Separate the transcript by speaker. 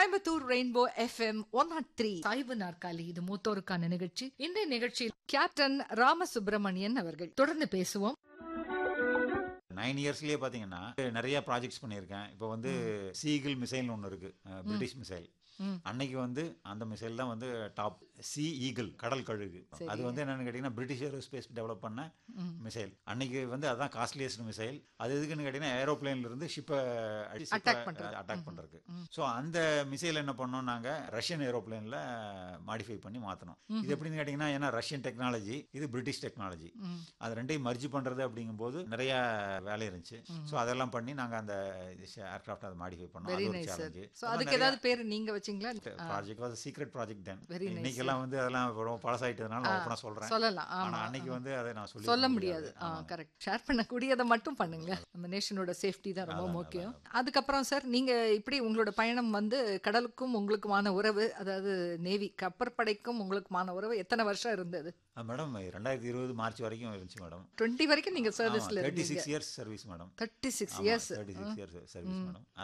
Speaker 1: Coimbatore rainbow FM one nought three சாய்வு நாற்காலி இது மூத்தோருக்கான நிகழ்ச்சி இந்த நிகழ்ச்சியில் கேப்டன் ராமசுப்பிரமணியன் அவர்கள் தொடர்ந்து பேசுவோம்
Speaker 2: நைன் இயர்ஸ்லயே பாத்தீங்கன்னா நிறைய ப்ராஜெக்ட்ஸ் பண்ணியிருக்கேன் இப்போ வந்து சீகிள் மிசைல்னு ஒன்று இருக்கு அஹ், பிரிட்டிஷ் மிசைல்
Speaker 1: ம்.
Speaker 2: அன்னைக்கு வந்து அந்த மிசைல் தான் வந்து டாப் சி ஈகிள் கடல் கழுகு
Speaker 1: சரி.
Speaker 2: அது வந்து என்னன்னு கேட்டிங்கன்னா பிரிட்டிஷ் ஏரோஸ்பேஸ் டெவலப் பண்ண
Speaker 1: ம்.
Speaker 2: மிசைல் அன்னைக்கு வந்து அதான் காஸ்ட்லியஸ்ட் மிசைல் அது எதுக்குன்னு கேட்டிங்கன்னா ஏரோப்ளேன்ல இருந்து ஷிப்பை
Speaker 1: Attack பண்றது.
Speaker 2: அட்டாக் பண்றதுக்கு ஸோ அந்த மிசைல் என்ன பண்ணோம் நாங்க ரஷ்யன் ஏரோப்ளேன்ல மாடிஃபை பண்ணி மாத்தணும் இது எப்படின்னு கேட்டிங்கன்னா ஏன்னா ரஷ்யன் டெக்னாலஜி இது பிரிட்டிஷ் டெக்னாலஜி
Speaker 1: ம்.
Speaker 2: அது ரெண்டையும் மர்ஜ் பண்றது அப்படிங்கும்போது நிறைய வேலை இருந்துச்சு ஸோ அதெல்லாம் பண்ணி நாங்க அந்த ஏர்கிராஃப்ட் அதை மாடிஃபை பண்ணோம்
Speaker 1: வெரி
Speaker 2: அது ஒரு
Speaker 1: நைஸ் சார்
Speaker 2: சேலஞ்சு
Speaker 1: ஸோ அதுக்கு ஏதாவது பேர் நீங்க வச்சீங்களா
Speaker 2: project was secret project then
Speaker 1: Very nice,
Speaker 2: இன்னைக்கெல்லாம் வந்து அதெல்லாம் ரொம்ப பழசாயிட்டதுனால நான் ஓப்பனாக சொல்றேன்
Speaker 1: சொல்லலாம்
Speaker 2: ஆனா
Speaker 1: ஆமா
Speaker 2: அன்னைக்கு வந்து அதை நான் சொல்லி
Speaker 1: சொல்ல முடியாது ஆ கரெக்ட் ஷேர் பண்ணக்கூடியதை மட்டும் பண்ணுங்க நம்ம நேஷனோட சேஃப்டி தான் ரொம்ப முக்கியம் அதுக்கப்புறம் சார் நீங்க இப்படி உங்களோட பயணம் வந்து கடலுக்கும் உங்களுக்குமான உறவு அதாவது நேவி கப்பற்படைக்கும் உங்களுக்குமான உறவு எத்தனை வருஷம் இருந்தது
Speaker 2: மேடம் ரெண்டாயிரத்தி இருபது மார்ச் வரைக்கும் இருந்துச்சு மேடம்
Speaker 1: டுவெண்ட்டி வரைக்கும் நீங்க சர்வீஸ்ல
Speaker 2: தேர்ட்டி
Speaker 1: இருந்தீங்க
Speaker 2: six years service madam
Speaker 1: thirty six years
Speaker 2: thirty six years service madam